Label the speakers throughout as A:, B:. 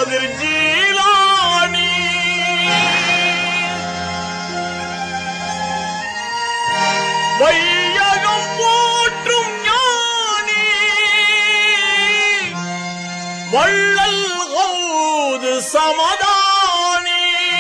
A: காதிர் ஜீலானி வையகம் போற்றும் ஞானி வள்ளல் கௌது சமதானி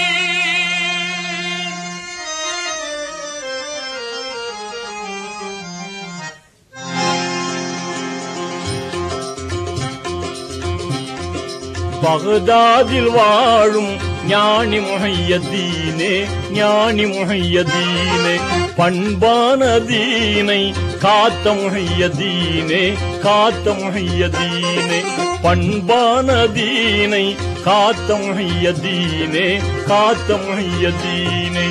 A: பகதாதில் வாழும் ஞானி முஹையதீனே ஞானி முஹையதீனே பண்பான தீனை காத்த முஹையதீனே காத்த முஹையதீனே பண்பான தீனை காத்த முஹையதீனே காத்த முஹையதீனே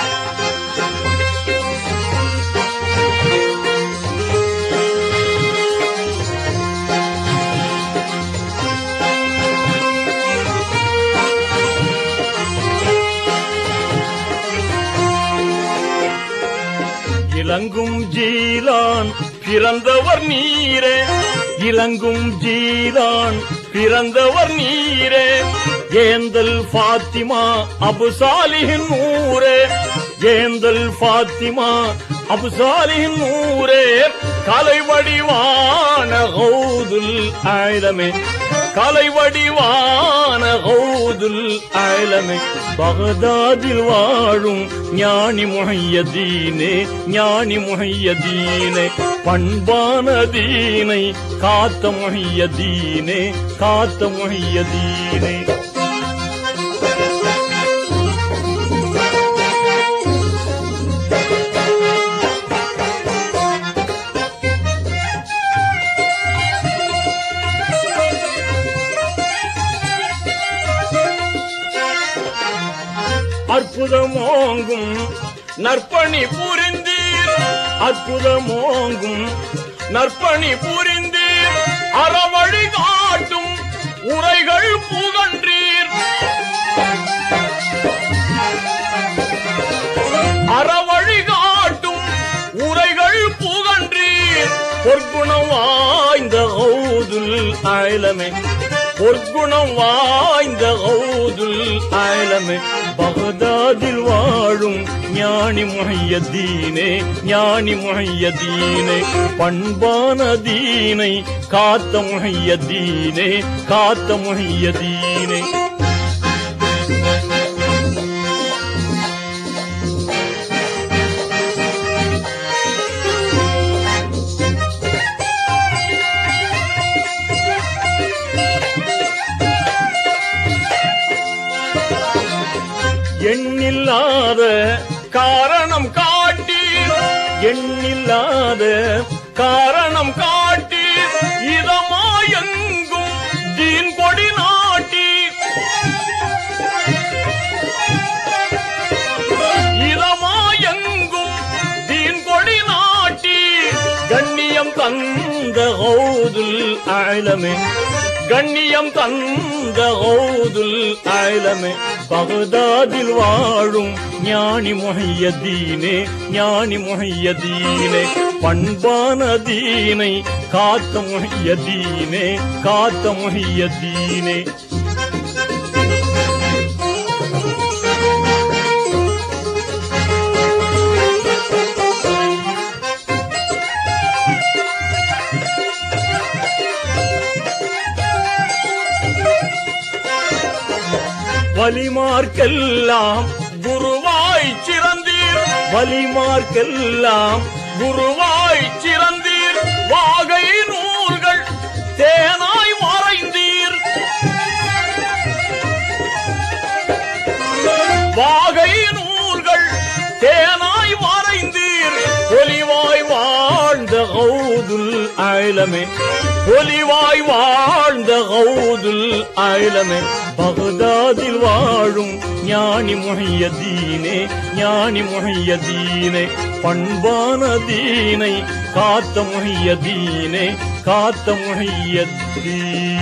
A: இலங்கும் ஜீலான் பிறந்தவர் நீரே இலங்கும் ஜீலான் பிறந்தவர் நீரே ஏந்தல் ஃபாத்திமா அபு சாலிஹின் ஊரே ஏந்தல் ஃபாத்திமா அபு சாலிஹின் ஊரே கலை வடிவான கௌதுல் ஆயிரமே கலை வடிவான கௌதுல் ஆயிரமே பகதாதில் வாழும் ஞானி முஹையதீனே ஞானி முஹையதீனே பண்பான தீனை காத்த முஹையதீனே காத்த முஹையதீனே அற்புதமோங்கும் நற்பணி புரிந்தீர் அற்புதமோங்கும் நற்பணி புரிந்தீர் அறவழி காட்டும் உரைகள் புகன்றீர் அறவழி காட்டும் உரைகள் புகன்றீர் பொற்குணம் வாய்ந்த கௌதுல் ஆயிலமே பொற்குணம் வாய்ந்த கௌதுல் ஆயிலமே பகதாதில் வாழும் ஞானி முஹையதீனே ஞானி முஹையதீனே பண்பான தீனை காத்த முஹையதீனே காத்த முஹையதீனே எண்ணில்லாத காரணம் காட்டி எண்ணில்லாத காரணம் காட்டி இதமாயெங்கும் தீன் கொடி நாட்டி இதமாயெங்கும் தீன் கொடி நாட்டி கண்ணியம் தந்த ஹவுதுல் ஆலமே கண்ணியம் தந்த ஹவுதுல் ஆலமே பகதாதில் வாழும் ஞானி முஹையதீனே ஞானி முஹையதீனே பண்பான தீனை காத்த முஹையதீனே காத்த முஹையதீனே வலிமார்க்கெல்லாம் குருவாய் சிறந்தீர் வலிமார்க்கெல்லாம் குருவாய் சிறந்தீர் வாகை நூல்கள் தேனாய் மறைந்தீர் வாகை நூல்கள் தேனாய் மறைந்தீர் ஒலிவாய் வாழ்ந்த கௌதுல் ஆயிலமே ஒலிவாய் வாழ்ந்த கௌதுல் ஆயிலமே பகதாதில் வாழும் ஞானி முஹையதீனே ஞானி முஹையதீனே பண்பான தீனை காத்த முஹையதீனே காத்த முஹையதீனே